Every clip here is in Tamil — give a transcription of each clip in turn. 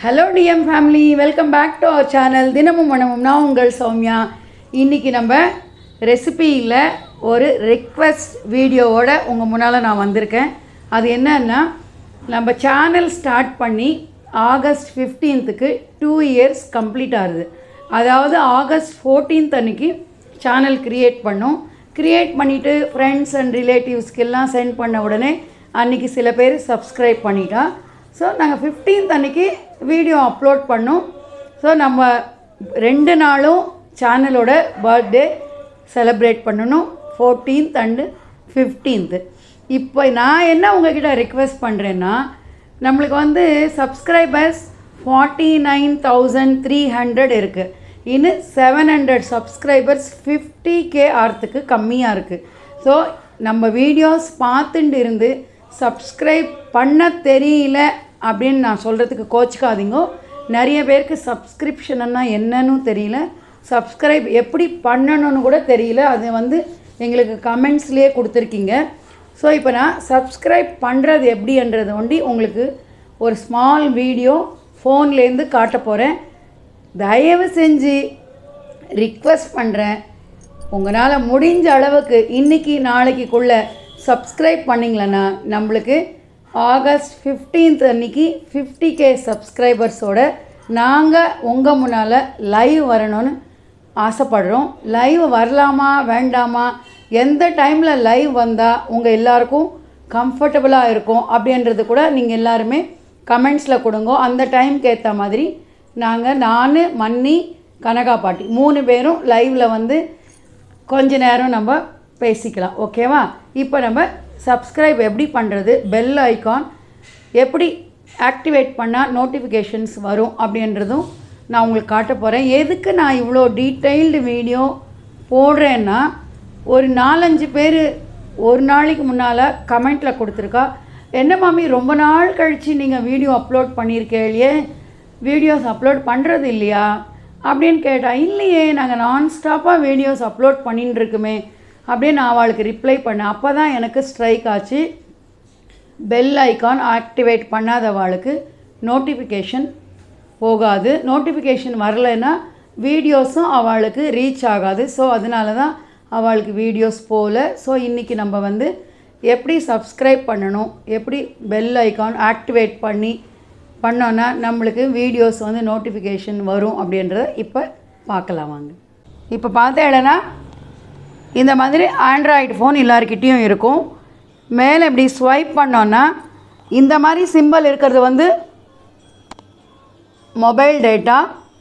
hello TM family welcome back to our channel தினமும் மனமும் நான் உங்கள் சௌமியா இன்றைக்கி நம்ம ரெசிபியில் ஒரு ரிக்வெஸ்ட் வீடியோவோட உங்கள் முன்னால் நான் வந்திருக்கேன் அது என்னன்னா நம்ம சேனல் ஸ்டார்ட் பண்ணி ஆகஸ்ட் ஃபிஃப்டீன்த்துக்கு டூ இயர்ஸ் கம்ப்ளீட் ஆகுது அதாவது ஆகஸ்ட் ஃபோர்டீன்த் அன்னைக்கு சேனல் க்ரியேட் பண்ணோம் க்ரியேட் பண்ணிவிட்டு ஃப்ரெண்ட்ஸ் அண்ட் ரிலேட்டிவ்ஸ்க்கு எல்லாம் சென்ட் பண்ண உடனே அன்றைக்கி சில பேர் சப்ஸ்கிரைப் பண்ணிட்டா ஸோ நாங்கள் ஃபிஃப்டீன்த் அன்னைக்கு வீடியோ அப்லோட் பண்ணோம் ஸோ நம்ம ரெண்டு நாளும் சேனலோட பர்த்டே செலிப்ரேட் பண்ணணும் ஃபோர்டீன்த் அண்டு ஃபிஃப்டீன்த்து இப்போ நான் என்ன உங்ககிட்ட ரிக்வெஸ்ட் பண்ணுறேன்னா நம்மளுக்கு வந்து subscribers forty nine thousand three hundred இருக்குது இன்னும் seven hundred subscribers fifty K ஆகிறதுக்கு கம்மியாக இருக்குது ஸோ நம்ம வீடியோஸ் பார்த்துட்டு இருந்து சப்ஸ்கிரைப் பண்ண தெரியல அப்படின்னு நான் சொல்கிறதுக்கு கோச்சிக்காதீங்க நிறைய பேருக்கு சப்ஸ்கிரிப்ஷன்னா என்னன்னு தெரியல சப்ஸ்கிரைப் எப்படி பண்ணணும்னு கூட தெரியல அது வந்து எங்களுக்கு கமெண்ட்ஸ்லேயே கொடுத்துருக்கீங்க ஸோ இப்போ நான் சப்ஸ்கிரைப் பண்ணுறது எப்படின்றது ஒண்டி உங்களுக்கு ஒரு ஸ்மால் வீடியோ ஃபோன்லேருந்து காட்ட போகிறேன் தயவு செஞ்சு ரிக்வெஸ்ட் பண்ணுறேன் உங்களால் முடிஞ்ச அளவுக்கு இன்றைக்கி நாளைக்குள்ளே சப்ஸ்கிரைப் பண்ணிங்களன்னா நம்மளுக்கு ஆகஸ்ட் ஃபிஃப்டீன்த் அன்னைக்கு ஃபிஃப்டி கே சப்ஸ்கிரைபர்ஸோட நாங்கள் உங்கள் முன்னால் லைவ் வரணும்னு ஆசைப்படுறோம் லைவ் வரலாமா வேண்டாமா எந்த டைமில் லைவ் வந்தால் உங்கள் எல்லாருக்கும் கம்ஃபர்டபுளாக இருக்கும் அப்படின்றது கூட நீங்கள் எல்லாருமே கமெண்ட்ஸில் கொடுங்க அந்த டைம்க்கு ஏற்ற மாதிரி நாங்கள் நான் மன்னி கனகா பாட்டி மூணு பேரும் லைவில் வந்து கொஞ்ச நேரம் நம்ம பேசிக்கலாம் ஓகேவா இப்போ நம்ம சப்ஸ்கிரைப் எப்படி பண்ணுறது பெல் ஐகான் எப்படி ஆக்டிவேட் பண்ணால் நோட்டிஃபிகேஷன்ஸ் வரும் அப்படின்றதும் நான் உங்களுக்கு காட்ட போகிறேன் எதுக்கு நான் இவ்வளோ டீட்டெயில்டு வீடியோ போடுறேன்னா ஒரு நாலஞ்சு பேர் ஒரு நாளைக்கு முன்னால் கமெண்ட்டில் கொடுத்துருக்கா என்ன மாமி ரொம்ப நாள் கழித்து நீங்கள் வீடியோ அப்லோட் பண்ணியிருக்கேளியே வீடியோஸ் அப்லோட் பண்ணுறது இல்லையா அப்படின்னு கேட்டா இல்லையே நாங்கள் நான்ஸ்டாப்பாக வீடியோஸ் அப்லோட் பண்ணின்னு இருக்குமே அப்படின்னு நான் அவளுக்கு ரிப்ளை பண்ணேன் அப்போ தான் எனக்கு ஸ்ட்ரைக் ஆச்சு பெல் ஐகான் ஆக்டிவேட் பண்ணாதவாளுக்கு நோட்டிஃபிகேஷன் போகாது நோட்டிஃபிகேஷன் வரலைன்னா வீடியோஸும் அவளுக்கு ரீச் ஆகாது ஸோ அதனால தான் அவளுக்கு வீடியோஸ் போகல ஸோ இன்றைக்கி நம்ம வந்து எப்படி சப்ஸ்கிரைப் பண்ணணும் எப்படி பெல் ஐகான் ஆக்டிவேட் பண்ணி பண்ணோன்னா நம்மளுக்கு வீடியோஸ் வந்து நோட்டிஃபிகேஷன் வரும் அப்படின்றத இப்போ பார்க்கலாம் வாங்க இப்போ பார்த்தேன்னா இந்த மாதிரி ஆண்ட்ராய்டு ஃபோன் எல்லாருக்கிட்டேயும் இருக்கும் மேலே இப்படி ஸ்வைப் பண்ணோன்னா இந்த மாதிரி சிம்பிள் இருக்கிறது வந்து மொபைல் டேட்டா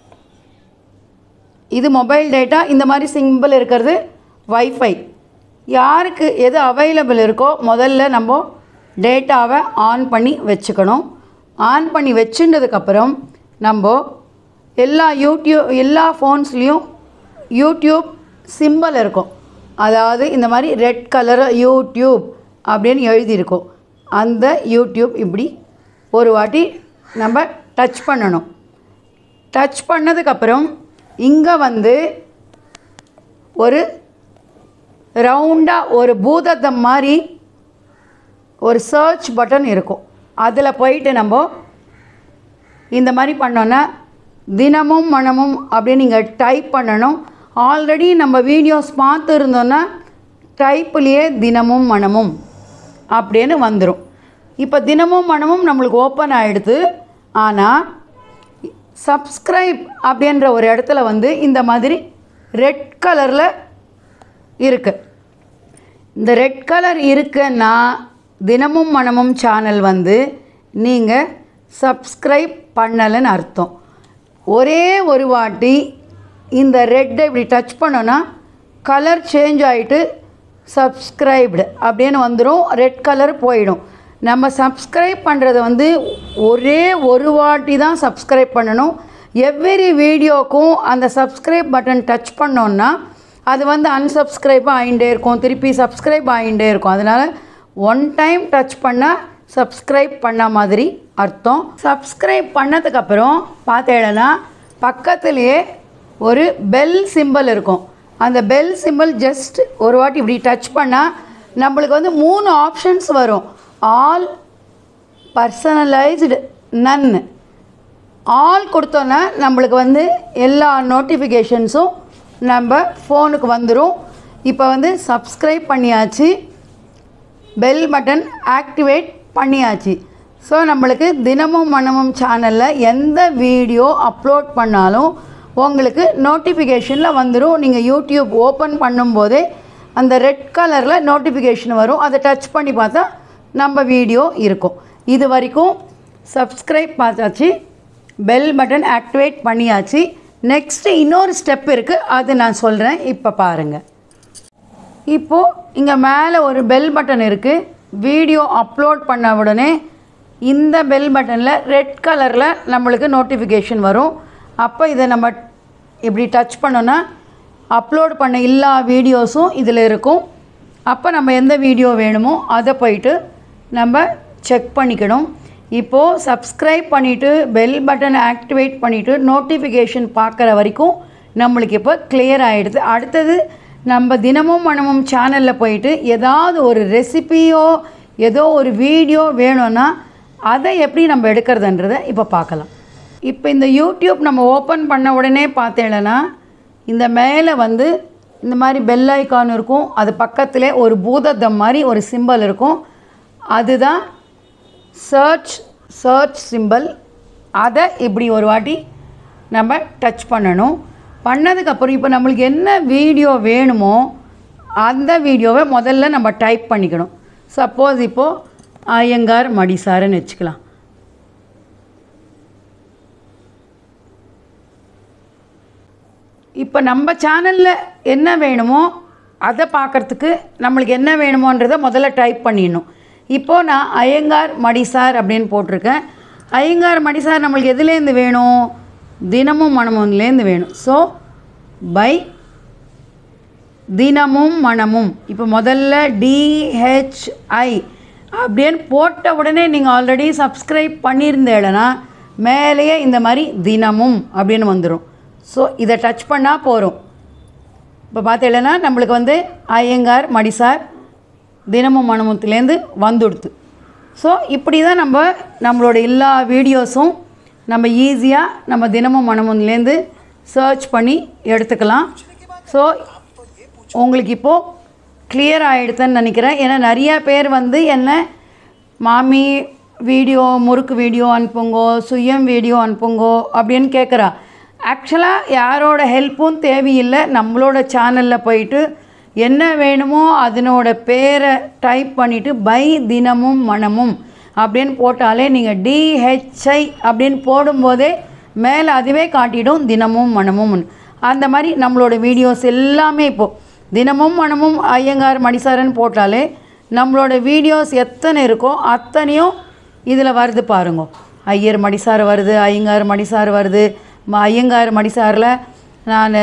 இது மொபைல் டேட்டா இந்த மாதிரி சிம்பிள் இருக்கிறது வைஃபை யாருக்கு எது அவைலபிள் இருக்கோ முதல்ல நம்ம டேட்டாவை ஆன் பண்ணி வச்சுக்கணும் ஆன் பண்ணி வச்சுட்டதுக்கப்புறம் நம்ம எல்லா யூடியூப் எல்லா ஃபோன்ஸ்லேயும் யூடியூப் சிம்பிள் இருக்கும் அதாவது இந்த மாதிரி ரெட் கலர் யூடியூப் அப்படின்னு எழுதியிருக்கும் அந்த யூடியூப் இப்படி ஒரு வாட்டி நம்ம டச் பண்ணணும் டச் பண்ணதுக்கப்புறம் இங்கே வந்து ஒரு ரவுண்டாக ஒரு பூதத்தம் மாதிரி ஒரு சர்ச் பட்டன் இருக்கும் அதில் போயிட்டு நம்ம இந்த மாதிரி பண்ணோன்னா தினமும் மனமும் அப்படின்னு நீங்கள் டைப் பண்ணணும் ஆல்ரெடி நம்ம வீடியோஸ் பார்த்து இருந்தோன்னா டைப்லேயே தினமும் மனமும் அப்படின்னு வந்துடும் இப்போ தினமும் மனமும் நம்மளுக்கு ஓப்பன் ஆகிடுது ஆனால் சப்ஸ்கிரைப் அப்படின்ற ஒரு இடத்துல வந்து இந்த மாதிரி ரெட் கலரில் இருக்குது இந்த ரெட் கலர் இருக்குன்னா தினமும் மனமும் சேனல் வந்து நீங்கள் சப்ஸ்கிரைப் பண்ணலைன்னு அர்த்தம் ஒரே ஒரு வாட்டி இந்த ரெட்டை இப்படி டச் பண்ணோன்னா கலர் சேஞ்ச் ஆகிட்டு சப்ஸ்கிரைப்டு அப்படின்னு வந்துடும் ரெட் கலர் போயிடும் நம்ம சப்ஸ்கிரைப் பண்ணுறது வந்து ஒரே ஒரு வாட்டி தான் சப்ஸ்கிரைப் பண்ணணும் எவ்வரி வீடியோக்கும் அந்த சப்ஸ்கிரைப் பட்டன் டச் பண்ணோன்னா அது வந்து அன்சப்ஸ்கிரைப் ஆகிட்டே இருக்கும் திருப்பி சப்ஸ்கிரைப் ஆகிட்டே இருக்கும் அதனால் ஒன் டைம் டச் பண்ணால் சப்ஸ்கிரைப் பண்ண மாதிரி அர்த்தம் சப்ஸ்கிரைப் பண்ணதுக்கப்புறம் பார்த்தேன்னா பக்கத்துலேயே ஒரு பெல் சிம்பிள் இருக்கும் அந்த பெல் சிம்பிள் ஜஸ்ட் ஒரு வாட்டி இப்படி டச் பண்ணால் நம்மளுக்கு வந்து மூணு ஆப்ஷன்ஸ் வரும் ஆல் பர்சனலைஸ்டு நன் ஆல் கொடுத்தோன்னா நம்மளுக்கு வந்து எல்லா நோட்டிஃபிகேஷன்ஸும் நம்ம ஃபோனுக்கு வந்துடும் இப்போ வந்து சப்ஸ்கிரைப் பண்ணியாச்சு பெல் பட்டன் ஆக்டிவேட் பண்ணியாச்சு ஸோ நம்மளுக்கு தினமும் மனமும் சேனலில் எந்த வீடியோ அப்லோட் பண்ணாலும் உங்களுக்கு நோட்டிஃபிகேஷனில் வந்துடும் நீங்கள் யூடியூப் ஓப்பன் பண்ணும்போதே அந்த ரெட் கலரில் நோட்டிஃபிகேஷன் வரும் அதை டச் பண்ணி பார்த்தா நம்ம வீடியோ இருக்கும் இது வரைக்கும் சப்ஸ்கிரைப் பார்த்தாச்சு பெல் பட்டன் ஆக்டிவேட் பண்ணியாச்சு நெக்ஸ்ட்டு இன்னொரு ஸ்டெப் இருக்குது அது நான் சொல்கிறேன் இப்போ பாருங்கள் இப்போது இங்கே மேலே ஒரு பெல் பட்டன் இருக்குது வீடியோ அப்லோட் பண்ண உடனே இந்த பெல் பட்டனில் ரெட் கலரில் நம்மளுக்கு நோட்டிஃபிகேஷன் வரும் அப்போ இதை நம்ம இப்படி டச் பண்ணோன்னா அப்லோட் பண்ண எல்லா வீடியோஸும் இதில் இருக்கும் அப்போ நம்ம எந்த வீடியோ வேணுமோ அதை போயிட்டு நம்ம செக் பண்ணிக்கணும் இப்போது சப்ஸ்கிரைப் பண்ணிவிட்டு பெல் பட்டன் ஆக்டிவேட் பண்ணிவிட்டு நோட்டிஃபிகேஷன் பார்க்குற வரைக்கும் நம்மளுக்கு இப்போ கிளியர் ஆகிடுது அடுத்தது நம்ம தினமும் மனமும் சேனலில் போயிட்டு ஏதாவது ஒரு ரெசிபியோ ஏதோ ஒரு வீடியோ வேணும்னா அதை எப்படி நம்ம எடுக்கிறதுன்றதை இப்போ பார்க்கலாம் இப்போ இந்த யூடியூப் நம்ம ஓப்பன் பண்ண உடனே பார்த்தேன்னா இந்த மேலே வந்து இந்த மாதிரி பெல் ஐக்கான் இருக்கும் அது பக்கத்திலே ஒரு பூதத்தம் மாதிரி ஒரு சிம்பல் இருக்கும் அதுதான் சர்ச் சர்ச் சிம்பல் அதை இப்படி ஒரு வாட்டி நம்ம டச் பண்ணணும் பண்ணதுக்கப்புறம் இப்போ நம்மளுக்கு என்ன வீடியோ வேணுமோ அந்த வீடியோவை முதல்ல நம்ம டைப் பண்ணிக்கணும் சப்போஸ் இப்போது ஐயங்கார் மடிசாருன்னு வச்சுக்கலாம் இப்போ நம்ம சேனலில் என்ன வேணுமோ அதை பார்க்குறதுக்கு நம்மளுக்கு என்ன வேணுமோன்றதை முதல்ல டைப் பண்ணிடணும் இப்போது நான் ஐயங்கார் மடிசார் அப்படின்னு போட்டிருக்கேன் ஐயங்கார் மடிசார் நம்மளுக்கு எதுலேருந்து வேணும் தினமும் மனமும்லேருந்து வேணும் ஸோ பை தினமும் மனமும் இப்போ முதல்ல டிஹெச்ஐ அப்படின்னு போட்ட உடனே நீங்கள் ஆல்ரெடி சப்ஸ்கிரைப் பண்ணியிருந்தேடனா மேலேயே இந்த மாதிரி தினமும் அப்படின்னு வந்துடும் ஸோ இதை டச் பண்ணால் போகிறோம் இப்போ பார்த்தீங்கன்னா நம்மளுக்கு வந்து ஐயங்கார் மடிசார் தினமும் மனமுத்துலேருந்து வந்துடுது ஸோ இப்படி தான் நம்ம நம்மளோட எல்லா வீடியோஸும் நம்ம ஈஸியாக நம்ம தினமும் மனமுன்லேருந்து சர்ச் பண்ணி எடுத்துக்கலாம் ஸோ உங்களுக்கு இப்போது கிளியர் ஆகிடுதுன்னு நினைக்கிறேன் ஏன்னா நிறையா பேர் வந்து என்ன மாமி வீடியோ முறுக்கு வீடியோ அனுப்புங்கோ சுயம் வீடியோ அனுப்புங்கோ அப்படின்னு கேட்குறா ஆக்சுவலாக யாரோட ஹெல்ப்பும் தேவையில்லை நம்மளோட சேனலில் போயிட்டு என்ன வேணுமோ அதனோட பேரை டைப் பண்ணிவிட்டு பை தினமும் மனமும் அப்படின்னு போட்டாலே நீங்கள் டிஹெச்ஐ அப்படின்னு போடும்போதே மேலே அதுவே காட்டிடும் தினமும் மனமும் அந்த மாதிரி நம்மளோட வீடியோஸ் எல்லாமே இப்போது தினமும் மனமும் ஐயங்கார் மடிசாரன் போட்டாலே நம்மளோட வீடியோஸ் எத்தனை இருக்கோ அத்தனையும் இதில் வருது பாருங்க ஐயர் மடிசார் வருது ஐயங்கார் மடிசார் வருது ம- ஐயங்கார் மடிசாரில் நான்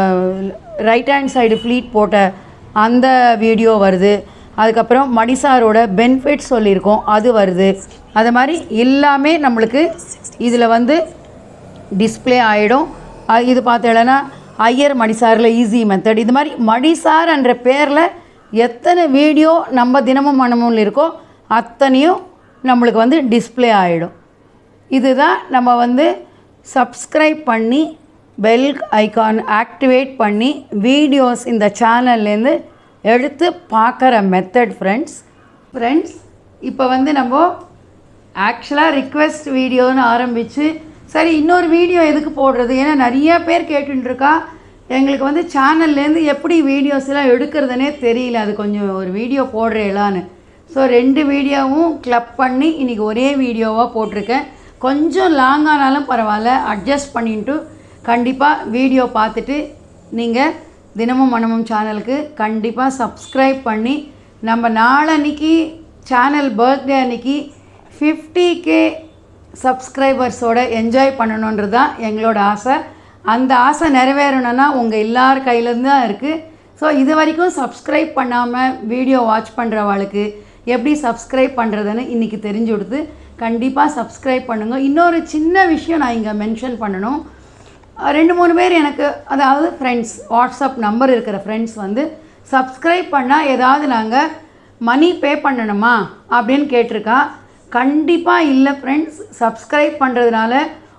ரைட் ஹேண்ட் சைடு ஃப்ளீட் போட்ட அந்த வீடியோ வருது அதுக்கப்புறம் மடிசாரோட பெனிஃபிட் சொல்லியிருக்கோம் அது வருது அது மாதிரி எல்லாமே நம்மளுக்கு இதில் வந்து டிஸ்ப்ளே ஆகிடும் அ- இது பார்த்தேன்னா ஐயர் மடிசாரில் ஈஸி மெத்தட் இது மாதிரி மடிசார் என்ற பேரில் எத்தனை வீடியோ நம்ம தினமும் மனமும் இருக்கோ அத்தனையும் நம்மளுக்கு வந்து டிஸ்ப்ளே ஆகிடும் இதுதான் நம்ம வந்து சப்ஸ்கிரைப் பண்ணி பெல் ஐகான் ஆக்டிவேட் பண்ணி வீடியோஸ் இந்த சேனல்லேருந்து எடுத்து பார்க்குற மெத்தட் ஃப்ரெண்ட்ஸ் ஃப்ரெண்ட்ஸ் இப்போ வந்து நம்ம ஆக்சுவலாக ரிக்வெஸ்ட் வீடியோன்னு ஆரம்பித்து சரி இன்னொரு வீடியோ எதுக்கு போடுறது ஏன்னா நிறைய பேர் கேட்டுட்டு இருக்கா எங்களுக்கு வந்து சேனல்லேருந்து எப்படி வீடியோஸ் எல்லாம் எடுக்கிறதுனே தெரியல அது கொஞ்சம் ஒரு வீடியோ போடுறேலான்னு ஸோ ரெண்டு வீடியோவும் கிளப் பண்ணி இன்றைக்கி ஒரே வீடியோவாக போட்டிருக்கேன் கொஞ்சம் லாங்கானாலும் பரவாயில்ல அட்ஜஸ்ட் பண்ணிட்டு கண்டிப்பாக வீடியோ பார்த்துட்டு நீங்கள் தினமும் மனமும் சேனலுக்கு கண்டிப்பாக சப்ஸ்கிரைப் பண்ணி நம்ம நாளன்னைக்கு சேனல் பர்த்டே அன்னைக்கு ஃபிஃப்டி கே சப்ஸ்கிரைபர்ஸோட என்ஜாய் பண்ணணுன்றது தான் எங்களோட ஆசை அந்த ஆசை நிறைவேறணும்னா உங்கள் எல்லார் கையிலேருந்து தான் இருக்குது ஸோ இது வரைக்கும் சப்ஸ்கிரைப் பண்ணாமல் வீடியோ வாட்ச் பண்ணுறவாளுக்கு எப்படி சப்ஸ்கிரைப் பண்ணுறதுன்னு இன்றைக்கி தெரிஞ்சு கொடுத்து கண்டிப்பாக சப்ஸ்கிரைப் பண்ணுங்கள் இன்னொரு சின்ன விஷயம் நான் இங்கே மென்ஷன் பண்ணணும் அஹ் ரெண்டு மூணு பேர் எனக்கு அதாவது ஃப்ரெண்ட்ஸ் வாட்ஸ்அப் நம்பர் இருக்கிற ஃப்ரெண்ட்ஸ் வந்து சப்ஸ்கிரைப் பண்ணால் ஏதாவது நாங்கள் மணி பே பண்ணணுமா அப்படின்னு கேட்டிருக்கா கண்டிப்பாக இல்லை ஃப்ரெண்ட்ஸ் சப்ஸ்கிரைப் பண்ணுறதுனால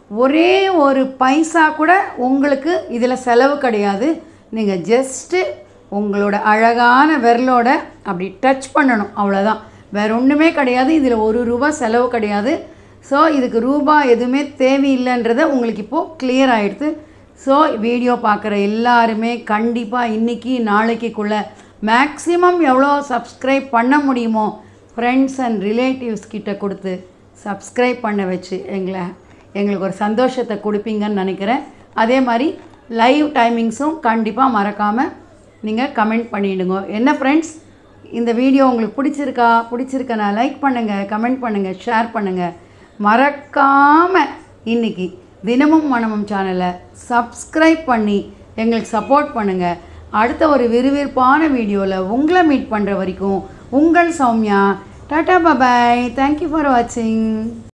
ஒரே ஒரு பைசா கூட உங்களுக்கு இதில் செலவு கிடையாது நீங்கள் ஜஸ்ட்டு உங்களோட அழகான விரலோட அப்படி டச் பண்ணணும் அவ்வளோதான் வேற ஒன்றுமே கிடையாது இதில் ஒரு ரூபா செலவு கிடையாது ஸோ இதுக்கு ரூபா எதுவுமே தேவையில்லைன்றத உங்களுக்கு இப்போது clear ஆகிடுது ஸோ வீடியோ பார்க்குற எல்லாருமே கண்டிப்பாக இன்றைக்கி நாளைக்குள்ளே மேக்ஸிமம் எவ்வளோ சப்ஸ்கிரைப் பண்ண முடியுமோ ஃப்ரெண்ட்ஸ் அண்ட் ரிலேட்டிவ்ஸ் கிட்ட கொடுத்து சப்ஸ்கிரைப் பண்ண வச்சு எங்களை எங்களுக்கு ஒரு சந்தோஷத்தை கொடுப்பீங்கன்னு நினைக்கிறேன் அதே மாதிரி லைவ் டைமிங்ஸும் கண்டிப்பாக மறக்காமல் நீங்கள் கமெண்ட் பண்ணிவிடுங்க என்ன ஃப்ரெண்ட்ஸ் இந்த வீடியோ உங்களுக்கு பிடிச்சிருக்கா பிடிச்சிருக்கனா லைக் பண்ணுங்கள் கமெண்ட் பண்ணுங்கள் ஷேர் பண்ணுங்கள் மறக்காமல் இன்னைக்கு தினமும் மனமும் சேனலை சப்ஸ்கிரைப் பண்ணி எங்களுக்கு சப்போர்ட் பண்ணுங்கள் அடுத்த ஒரு விறுவிறுப்பான வீடியோவில் உங்களை மீட் பண்ணுற வரைக்கும் உங்கள் Sowmya tata bye bye thank you for வாட்சிங்